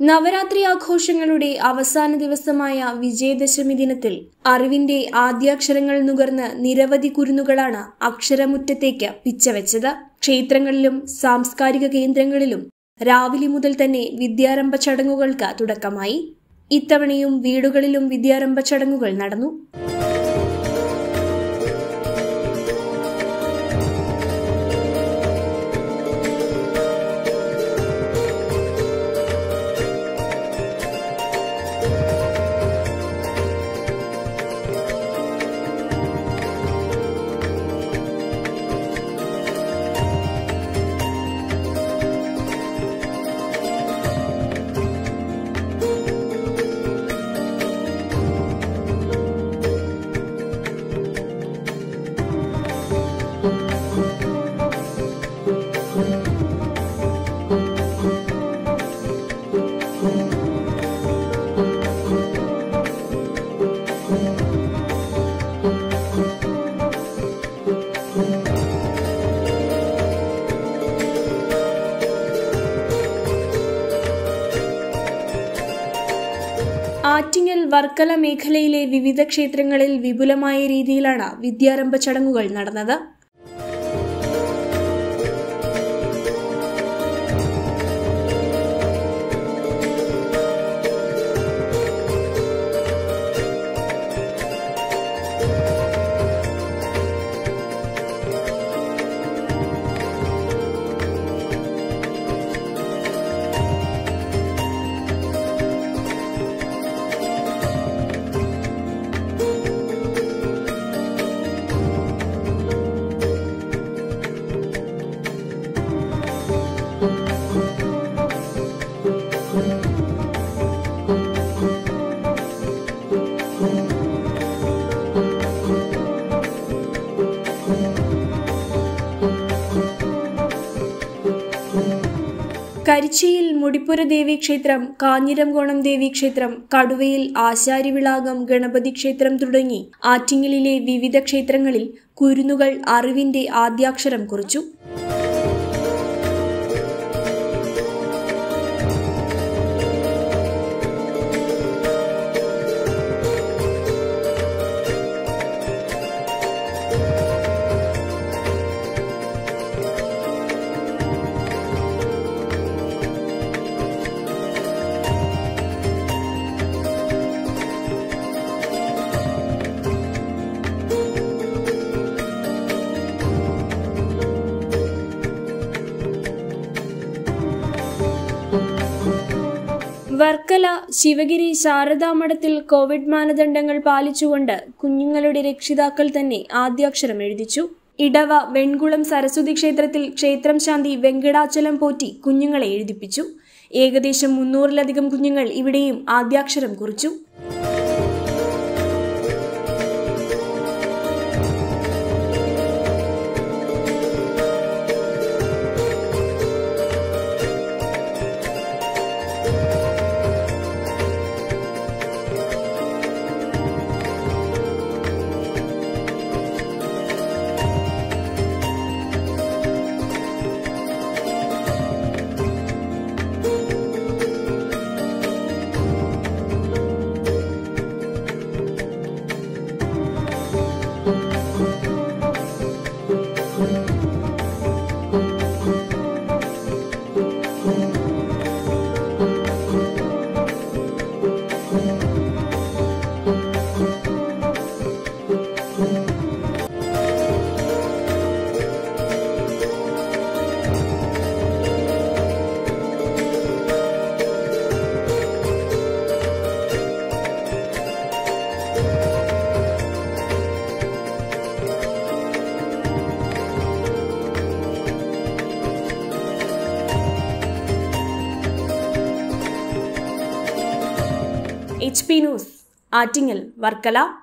നവരാത്രി ആഘോഷങ്ങളുടെ അവസാന ദിവസമായ വിജയദശമി ദിനത്തിൽ അറിവിന്റെ ആദ്യാക്ഷരങ്ങൾ നുകർന്ന് നിരവധി കുരുന്നുകളാണ് അക്ഷരമുറ്റത്തേക്ക് പിച്ചവെച്ചത് ക്ഷേത്രങ്ങളിലും സാംസ്കാരിക കേന്ദ്രങ്ങളിലും രാവിലെ മുതൽ തന്നെ വിദ്യാരംഭ ചടങ്ങുകൾക്ക് തുടക്കമായി ഇത്തവണയും വീടുകളിലും വിദ്യാരംഭ ചടങ്ങുകൾ നടന്നു ആറ്റിങ്ങൽ വർക്കല മേഖലയിലെ വിവിധ ക്ഷേത്രങ്ങളിൽ വിപുലമായ രീതിയിലാണ് വിദ്യാരംഭ ചടങ്ങുകൾ നടന്നത് കരിച്ചിയിൽ മുടിപ്പുര ദേവീക്ഷേത്രം കാഞ്ഞിരംകോണം ദേവീക്ഷേത്രം കടുവയിൽ ആശാരിവിളാകം ഗണപതി ക്ഷേത്രം തുടങ്ങി ആറ്റിങ്ങലിലെ വിവിധ ക്ഷേത്രങ്ങളിൽ കുരുന്നുകൾ അറിവിന്റെ ആദ്യാക്ഷരം കുറിച്ചു വർക്കല ശിവഗിരി ശാരദാമഠത്തിൽ കോവിഡ് മാനദണ്ഡങ്ങൾ പാലിച്ചുകൊണ്ട് കുഞ്ഞുങ്ങളുടെ രക്ഷിതാക്കൾ തന്നെ ആദ്യാക്ഷരം എഴുതിച്ചു ഇടവ വെൺകുളം സരസ്വതി ക്ഷേത്രത്തിൽ ക്ഷേത്രം ശാന്തി വെങ്കടാചലം പോറ്റി കുഞ്ഞുങ്ങളെ എഴുതിപ്പിച്ചു ഏകദേശം മുന്നൂറിലധികം കുഞ്ഞുങ്ങൾ ഇവിടെയും ആദ്യാക്ഷരം കുറിച്ചു H P news Attingal Varkala